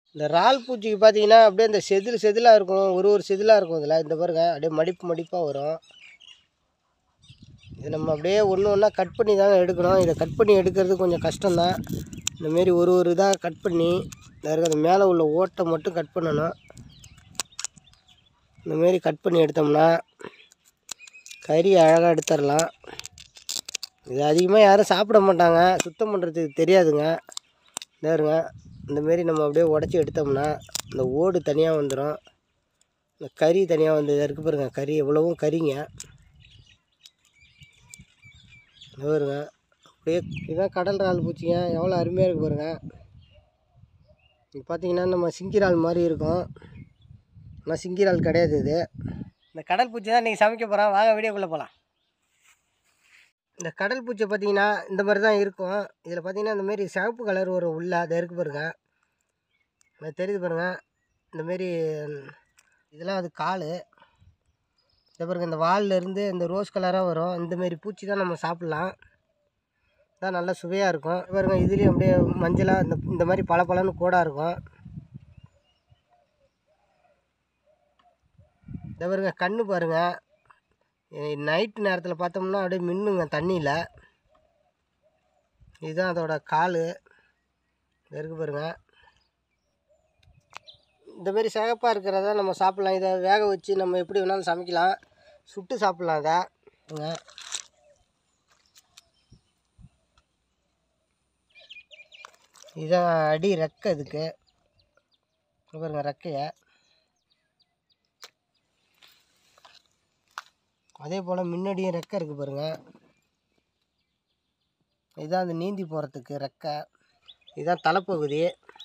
இந்த இறால் பூச்சிக்கு பார்த்தீங்கன்னா அப்படியே இந்த செதில் செதிலாக இருக்கும் ஒரு ஒரு செதிலாக இருக்கும் இதில் இந்த பாருங்க அப்படியே மடிப்பு மடிப்பாக வரும் இது நம்ம அப்படியே ஒன்று ஒன்றா கட் பண்ணி தாங்க எடுக்கணும் இதை கட் பண்ணி எடுக்கிறது கொஞ்சம் கஷ்டம்தான் இந்தமாரி ஒரு ஒரு இதாக கட் பண்ணி இந்த இருக்க அந்த மேலே உள்ள ஓட்டை மட்டும் கட் பண்ணணும் இந்தமாரி கட் பண்ணி எடுத்தோம்னா கறி அழகாக எடுத்துடலாம் இது அதிகமாக யாரும் சாப்பிட மாட்டாங்க சுத்தம் பண்ணுறதுக்கு தெரியாதுங்க இந்த இருங்க இந்தமாரி நம்ம அப்படியே உடச்சி எடுத்தோம்னா இந்த ஓடு தனியாக வந்துடும் இந்த கறி தனியாக வந்து இருக்கு பாருங்க கறி எவ்வளவும் கறிங்க இந்த பாருங்க அப்படியே இதுதான் கடல் இறால் பூச்சிங்க எவ்வளோ அருமையாக இருக்கு பாருங்க இது பார்த்தீங்கன்னா நம்ம சிங்கிரால் மாதிரி இருக்கும் ஆனால் சிங்கிரால் கிடையாது இது இந்த கடல் பூச்சி தான் இன்றைக்கி சமைக்க போகிறோம் வாங்க வீடியோக்குள்ளே போகலாம் இந்த கடல் பூச்சை பார்த்தீங்கன்னா இந்த மாதிரி தான் இருக்கும் இதில் பார்த்தீங்கன்னா இந்த மாதிரி சிவப்பு கலர் ஒரு உள்ள அது இருக்கு பாருங்க அது தெரியுது பாருங்க இந்த மாரி இதெல்லாம் அது கால் இந்த பாருங்க இந்த வால்ல இருந்து இந்த ரோஸ் கலராக வரும் இந்த மாரி பூச்சி தான் நம்ம சாப்பிட்லாம் தான் நல்லா சுவையாக இருக்கும் இது பாருங்க இதுலேயும் அப்படியே மஞ்சளாக இந்த இந்த மாதிரி பல பலன்னு கூடாக இருக்கும் இந்த பாருங்க கண்ணு பாருங்க நைட்டு நேரத்தில் பார்த்தோம்னா அப்படியே மின்னுங்க தண்ணியில் இதுதான் அதோட கால் இருக்கு பாருங்க இந்த மாதிரி சிகப்பாக இருக்கிறத நம்ம சாப்பிட்லாம் இதை வேக வச்சு நம்ம எப்படி வேணாலும் சமைக்கலாம் சுட்டு சாப்பிட்லாம் அதை இங்க. இதான் அடி ரெக்கை இதுக்கு இங்க பாருங்க ரெக்கையை அதே போல் முன்னாடியும் ரெக்கை இருக்குது பாருங்க இதுதான் அந்த நீந்தி போகிறதுக்கு ரெக்கை இதுதான் தலைப்பகுதி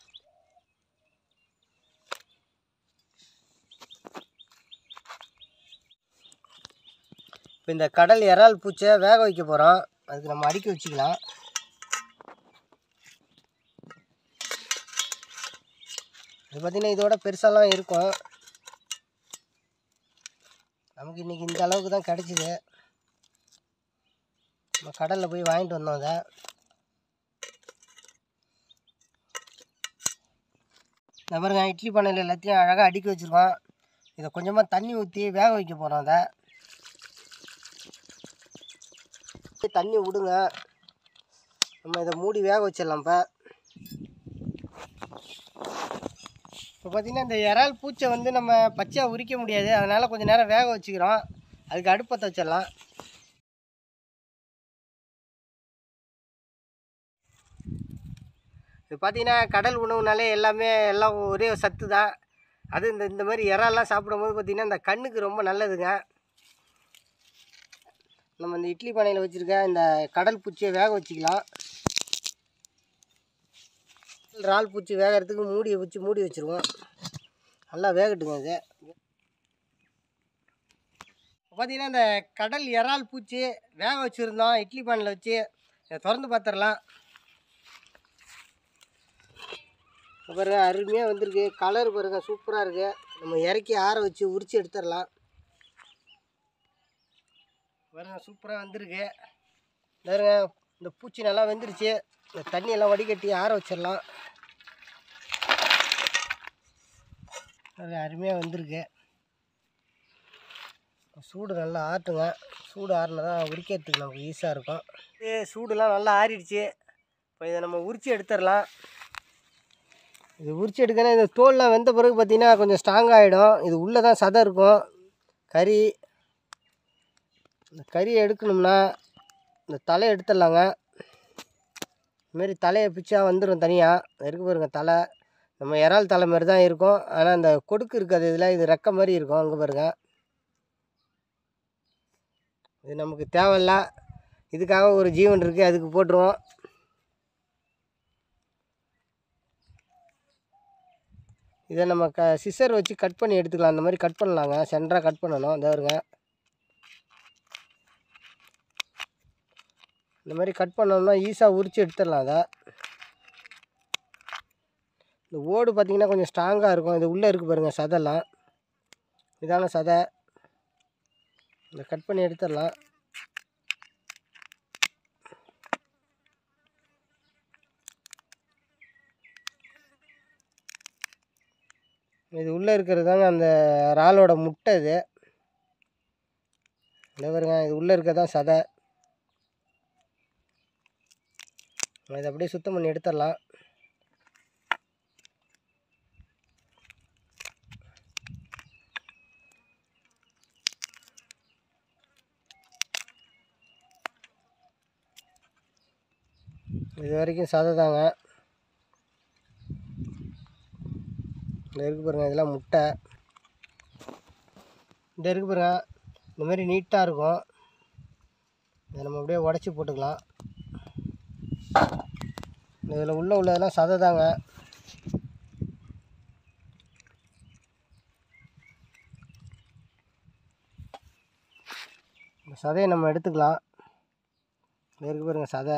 இப்போ இந்த கடல் இறால் பூச்சை வேக வைக்க போகிறோம் அதுக்கு நம்ம அடுக்கி வச்சுக்கலாம் இது பார்த்திங்கன்னா இதோட பெருசாலாம் இருக்கும் நமக்கு இன்றைக்கி இந்த அளவுக்கு தான் கிடச்சிது நம்ம கடலில் போய் வாங்கிட்டு வந்தோம் அதை இந்த பாருங்க இட்லி பானையில் எல்லாத்தையும் அழகாக அடுக்கி வச்சுருக்கோம் இதை கொஞ்சமாக தண்ணி ஊற்றி வேக வைக்க போகிறோம் அதை தண்ணி விடுங்க நம்ம இதை மூடி வேக வச்சிடலாம் இப்போ இப்போ பார்த்தீங்கன்னா இந்த இறால் பூச்சை வந்து நம்ம பச்சையாக உரிக்க முடியாது அதனால் கொஞ்சம் நேரம் வேக வச்சுக்கிறோம் அதுக்கு அடுப்பத்தை வச்சிடலாம் இது பார்த்தீங்கன்னா கடல் உணவுனாலே எல்லாமே எல்லாம் ஒரே சத்து தான் அது இந்த இந்த மாதிரி இறால்லாம் சாப்பிடும்போது பார்த்தீங்கன்னா இந்த கண்ணுக்கு ரொம்ப நல்லதுங்க நம்ம இந்த இட்லி பானையில் வச்சுருக்க இந்த கடல் பூச்சியை வேக வச்சுக்கலாம் இறால் பூச்சி வேகிறதுக்கு மூடி வச்சு மூடி வச்சுருவோம் நல்லா வேகட்டுங்க இது பார்த்தீங்கன்னா இந்த கடல் இறால் பூச்சி வேக வச்சுருந்தோம் இட்லி பானையில் வச்சு இதை திறந்து பார்த்துடலாம் இப்ப பாருங்க அருமையாக வந்திருக்கு கலர் பாருங்க சூப்பராக இருக்குது நம்ம இறக்கி ஆற வச்சு உரித்து எடுத்துடலாம் பாருங்க சூப்பராக வந்திருக்கு இந்த பாருங்க இந்த பூச்சி நல்லா வெந்துருச்சு இந்த தண்ணியெல்லாம் வடிகட்டி ஆற வச்சிடலாம் அது அருமையாக வந்திருக்கு சூடு நல்லா ஆட்டுங்க சூடு ஆறினா தான் உரிக்கிறதுக்கு நமக்கு ஈஸியாக இருக்கும் இது சூடுலாம் நல்லா ஆறிடுச்சு இப்போ இதை நம்ம உரித்து எடுத்துடலாம் இது உரிச்சு எடுக்கணும் இந்த தோல்லாம் வெந்த பிறகு பார்த்தீங்கன்னா கொஞ்சம் ஸ்ட்ராங் ஆகிடும் இது உள்ளே தான் சதை இருக்கும் கறி இந்த கறியை எடுக்கணும்னா இந்த தலையை எடுத்துடலாங்க இதுமாரி தலையை பிச்சா வந்துடும் தனியாக இருக்கு பாருங்க தலை நம்ம இறால் தலை மாதிரி தான் இருக்கும் ஆனால் இந்த கொடுக்கு இருக்காது இதில் இது ரெக்கை மாதிரி இருக்கும் அங்கே பாருங்க இது நமக்கு தேவையில்ல இதுக்காக ஒரு ஜீவன் இருக்குது அதுக்கு போட்டுருவோம் இதை நம்ம க சிசர் வச்சு கட் பண்ணி எடுத்துக்கலாம் அந்த மாதிரி கட் பண்ணலாங்க சென்டராக கட் பண்ணணும் இந்த வருங்க இந்த மாதிரி கட் பண்ணோம்னா ஈஸியாக உரித்து எடுத்துடலாம் அதை இந்த ஓடு பார்த்திங்கன்னா கொஞ்சம் ஸ்ட்ராங்காக இருக்கும் இது உள்ளே இருக்குது பாருங்கள் சதைலாம் இதான சதை இந்த கட் பண்ணி எடுத்துடலாம் இது உள்ளே இருக்கிறது தாங்க அந்த இறாலோட முட்டை இது இல்லை பாருங்க இது உள்ளே இருக்கிறது தான் சதை இதை அப்படியே சுத்தம் பண்ணி எடுத்துடலாம் இது வரைக்கும் சதை தாங்க இந்த இருக்கு பாருங்க இதெல்லாம் முட்டை இந்த இருக்கு பாருங்க இந்த மாதிரி நீட்டாக இருக்கும் இதை நம்ம அப்படியே உடச்சி போட்டுக்கலாம் இதில் உள்ள உள்ளதெல்லாம் சதை தாங்க இந்த சதையை நம்ம எடுத்துக்கலாம் இந்த இருக்கு பாருங்க சதை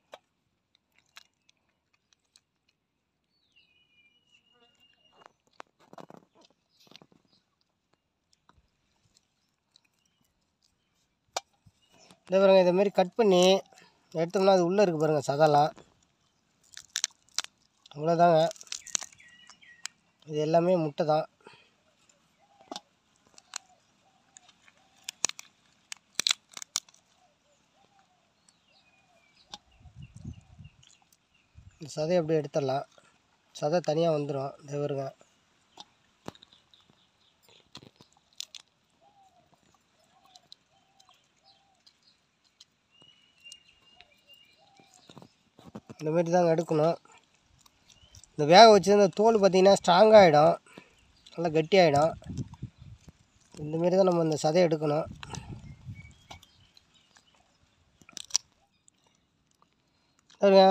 இந்த பாருங்க இதை மாதிரி கட் பண்ணி எடுத்தோம்னா அது உள்ளே இருக்குது பாருங்கள் சதெல்லாம் அவ்வளோதாங்க இது எல்லாமே முட்டை தான் இந்த சதையை அப்படியே எடுத்துடலாம் சதை தனியாக வந்துடும் இந்த பாருங்க இந்த மாதிரி தாங்க எடுக்கணும் இந்த வேக வச்சு இந்த தோல் பார்த்திங்கன்னா ஸ்ட்ராங் ஆகிடும் நல்லா கட்டியாகிடும் இந்தமாரி தான் நம்ம இந்த சதையை எடுக்கணும் பாருங்க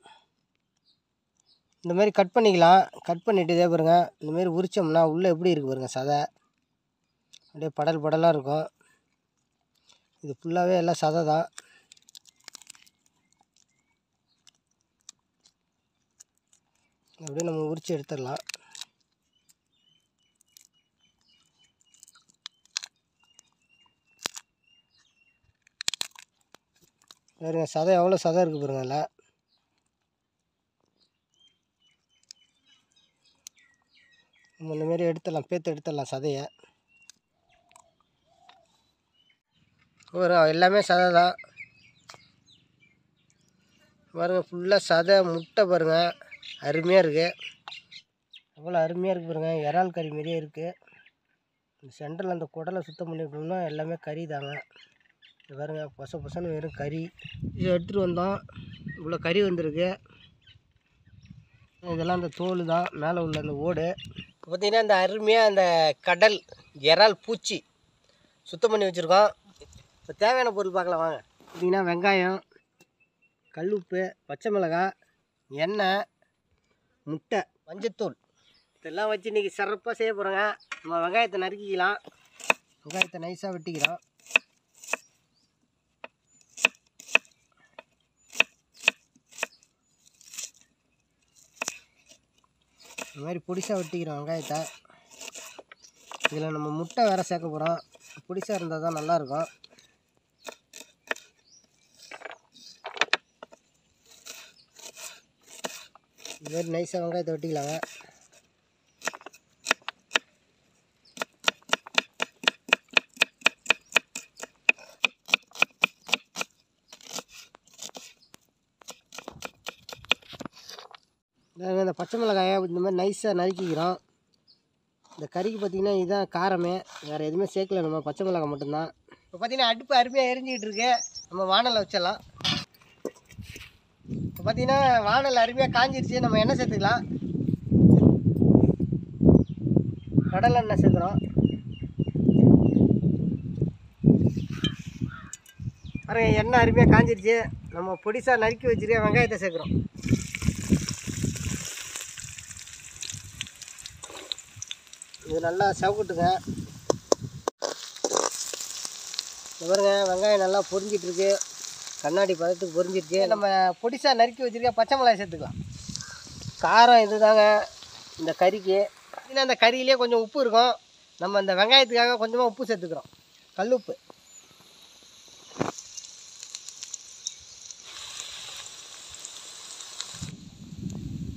இந்த மாதிரி கட் பண்ணிக்கலாம் கட் பண்ணிவிட்டு இதே பாருங்க இந்த மாதிரி உரிச்சோம்னா உள்ளே எப்படி இருக்குது பாருங்க சதை அப்படியே படல் படலாக இருக்கும் இது ஃபுல்லாகவே எல்லாம் சதை தான் அப்படியே நம்ம உரித்து எடுத்துடலாம் பாருங்க சதை எவ்வளோ சதை இருக்குது பாருங்க அதில் நம்ம இந்த மாதிரி எடுத்துடலாம் பேத்து எடுத்துடலாம் சதையை ஒரு எல்லாமே சதை தான் பாருங்க ஃபுல்லாக சதை முட்டை பாருங்க அருமையாக இருக்குது அவ்வளோ அருமையாக இருக்குது பாருங்க இறால் கறி மாதிரியே இருக்குது இந்த சென்டரில் அந்த குடலை சுத்தம் பண்ணிட்டோம்னா எல்லாமே கறி தாங்க இது பாருங்க பொச பொசன்னு வெறும் கறி இது எடுத்துகிட்டு வந்தோம் இவ்வளோ கறி வந்திருக்கு இதெல்லாம் அந்த தோல் தான் மேலே உள்ள அந்த ஓடு பார்த்திங்கன்னா இந்த அருமையாக அந்த கடல் இறால் பூச்சி சுத்தம் பண்ணி வச்சுருக்கோம் இப்போ தேவையான பொருள் பார்க்கலாம் வாங்க பார்த்திங்கன்னா வெங்காயம் கல்லுப்பு பச்சை மிளகாய் எண்ணெய் முட்டை மஞ்சத்தூள் இதெல்லாம் வச்சு இன்றைக்கி சிறப்பாக செய்ய போகிறோங்க நம்ம வெங்காயத்தை நறுக்கிக்கலாம் வெங்காயத்தை நைஸாக வெட்டிக்கிறோம் இந்த மாதிரி பொடிசாக வெட்டிக்கிறோம் வெங்காயத்தை இதில் நம்ம முட்டை வேறு சேர்க்க போகிறோம் பொடிசாக இருந்தால் தான் நல்லாயிருக்கும் இது மாதிரி நைஸாக வெங்காயத்தை வெட்டிக்கலாங்க இதாங்க இந்த பச்சை மிளகாயை இந்த மாதிரி நைஸாக நறுக்கிக்கிறோம் இந்த கறிக்கு பார்த்திங்கன்னா இதுதான் காரமே வேறு எதுவுமே சேர்க்கல நம்ம பச்சை மிளகாய் மட்டும்தான் இப்போ பார்த்திங்கன்னா அடுப்பு அருமையாக எரிஞ்சிக்கிட்டு இருக்கு நம்ம வானலை வச்சிடலாம் இப்போ பார்த்தீங்கன்னா வானல் அருமையாக காஞ்சிருச்சு நம்ம எண்ணெய் சேர்த்துக்கலாம் கடலை எண்ணெய் சேர்க்குறோம் பாருங்க எண்ணெய் அருமையாக காஞ்சிருச்சு நம்ம பொடிசாக நறுக்கி வச்சுருக்க வெங்காயத்தை சேர்க்குறோம் இது நல்லா சவுக்கட்டுங்க இது பாருங்க வெங்காயம் நல்லா பொரிஞ்சிட்டு இருக்கு கண்ணாடி பதத்துக்கு பொரிஞ்சிருச்சு நம்ம பொடிசாக நறுக்கி வச்சுருக்க பச்சை மிளகாய் சேர்த்துக்கலாம் காரம் இதுதாங்க இந்த கறிக்கு இன்னும் அந்த கறியிலே கொஞ்சம் உப்பு இருக்கும் நம்ம இந்த வெங்காயத்துக்காக கொஞ்சமாக உப்பு சேர்த்துக்கிறோம் கல் உப்பு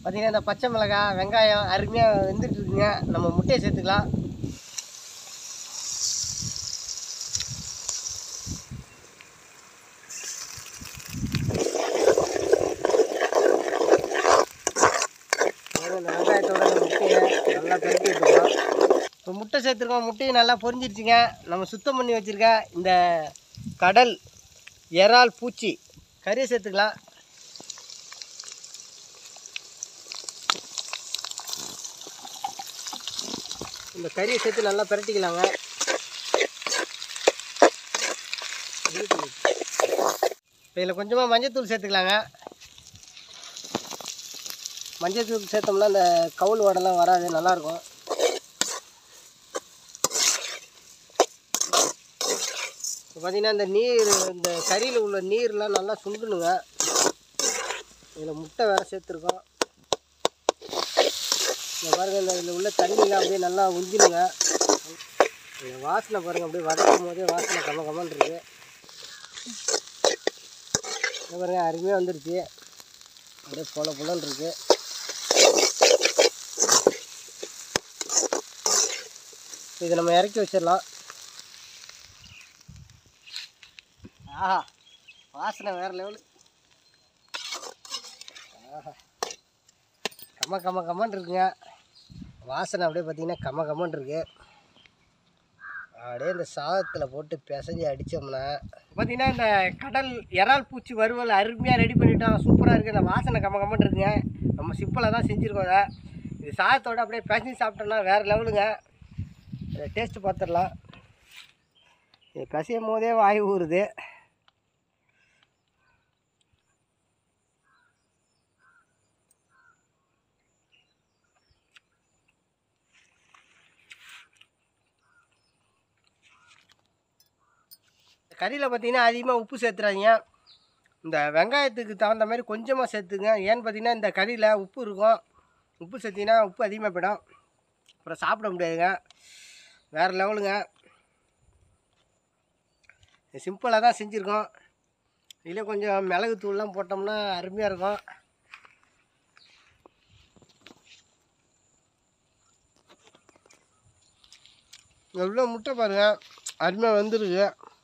பார்த்தீங்கன்னா இந்த பச்சை மிளகாய் வெங்காயம் அருமையாக வெந்துட்டு இருக்குங்க நம்ம முட்டையை சேர்த்துக்கலாம் அப்புறம் இந்த வெங்காயத்தோட இந்த முட்டையை நல்லா பெருக்கி விட்டுருக்கோம் இப்போ முட்டை சேர்த்துருக்கோம் முட்டையும் நல்லா பொரிஞ்சிருச்சுங்க நம்ம சுத்தம் பண்ணி வச்சுருக்க இந்த கடல் இறால் பூச்சி கறியை சேர்த்துக்கலாம் இந்த கறியை சேர்த்து நல்லா பிரட்டிக்கலாங்க இப்போ இதில் கொஞ்சமாக மஞ்சத்தூள் சேர்த்துக்கலாங்க மஞ்சத்தூள் சேர்த்தோம்னா இந்த கவுள் வடலாம் வராது நல்லாயிருக்கும் இப்போ பார்த்தீங்கன்னா இந்த நீர் இந்த கறியில் உள்ள நீர்லாம் நல்லா சுண்டணுங்க இதில் முட்டை வேறு சேர்த்துருக்கோம் இந்த பாருங்க இந்த இதில் உள்ள தண்ணிலாம் அப்படியே நல்லா உஞ்சினுங்க இந்த வாசனை பாருங்க அப்படியே வதக்கும் போதே வாசனை கம்ம கம்மன் இருக்கு இந்த பாருங்க அருமையாக வந்துருச்சு அப்படியே பொல பொலன்னு இருக்கு இதை நம்ம இறக்கி வச்சிடலாம் ஆஹா வாசனை வேற லெவலு ஆஹா கம்ம கம்ம கம்மன் இருக்குங்க வாசனை அப்படியே பார்த்தீங்கன்னா கம்ம கம்மன் இருக்கு அப்படியே இந்த சாதத்தில் போட்டு பிசைஞ்சு அடித்தோம்னா பார்த்தீங்கன்னா இந்த கடல் இறால் பூச்சி வறுவல் அருமையாக ரெடி பண்ணிட்டோம் சூப்பராக இருக்குது இந்த வாசனை கம்ம கம்மன் இருக்குங்க நம்ம சிம்பிளாக தான் செஞ்சுருக்கோம் அதை இது சாதத்தோட அப்படியே பிசைஞ்சு சாப்பிட்டோம்னா வேறு லெவலுங்க டேஸ்ட்டு பார்த்துடலாம் இது பிசையும் போதே வாய் ஊறுது கறியில் பார்த்தீங்கன்னா அதிகமாக உப்பு சேர்த்துறாதீங்க இந்த வெங்காயத்துக்கு தகுந்த மாதிரி கொஞ்சமாக சேர்த்துங்க ஏன்னு பார்த்தீங்கன்னா இந்த கறியில் உப்பு இருக்கும் உப்பு சேர்த்திங்கன்னா உப்பு அதிகமாக போயிடும் அப்புறம் சாப்பிட முடியாதுங்க வேறு லெவலுங்க சிம்பிளாக தான் செஞ்சுருக்கோம் இதில் கொஞ்சம் மிளகு தூள்லாம் போட்டோம்னா அருமையாக இருக்கும் எவ்வளோ முட்டை பாருங்கள் அருமையாக வந்துருக்கு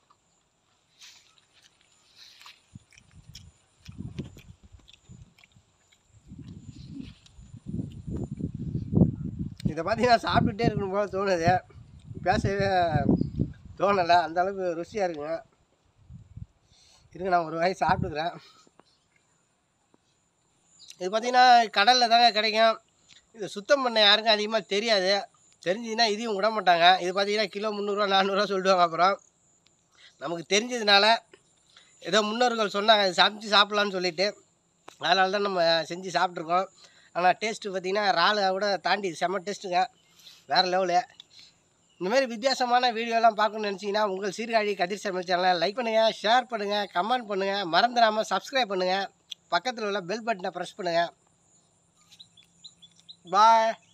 இதை பார்த்தீங்கன்னா சாப்பிட்டுட்டே இருக்கணும் போல தோணுது பேசவே தோணலை அந்த அளவுக்கு ருசியாக இருக்குங்க இருங்க நான் ஒரு வாய் சாப்பிட்டுக்கிறேன் இது பார்த்தீங்கன்னா கடலில் தாங்க கிடைக்கும் இது சுத்தம் பண்ண யாருக்கும் அதிகமாக தெரியாது தெரிஞ்சதுன்னா இதையும் விட மாட்டாங்க இது பார்த்தீங்கன்னா கிலோ முந்நூறுரூவா நானூறுரூவா சொல்லிடுவாங்க அப்புறம் நமக்கு தெரிஞ்சதுனால ஏதோ முன்னோர்கள் சொன்னாங்க இது சமைச்சு சாப்பிட்லான்னு சொல்லிட்டு அதனால தான் நம்ம செஞ்சு சாப்பிட்ருக்கோம் ஆனால் டேஸ்ட்டு பார்த்தீங்கன்னா இறாலை விட தாண்டி செம்ம டேஸ்ட்டுங்க வேறு லெவலு இந்தமாரி வித்தியாசமான வீடியோலாம் பார்க்கணும்னு நினச்சிங்கன்னா உங்கள் சீர்காழி கதிர் சமையல் சேனலை லைக் பண்ணுங்கள் ஷேர் பண்ணுங்கள் கமெண்ட் பண்ணுங்கள் மறந்துடாமல் சப்ஸ்கிரைப் பண்ணுங்கள் பக்கத்தில் உள்ள பெல் பட்டனை ப்ரெஸ் பண்ணுங்கள் பாய்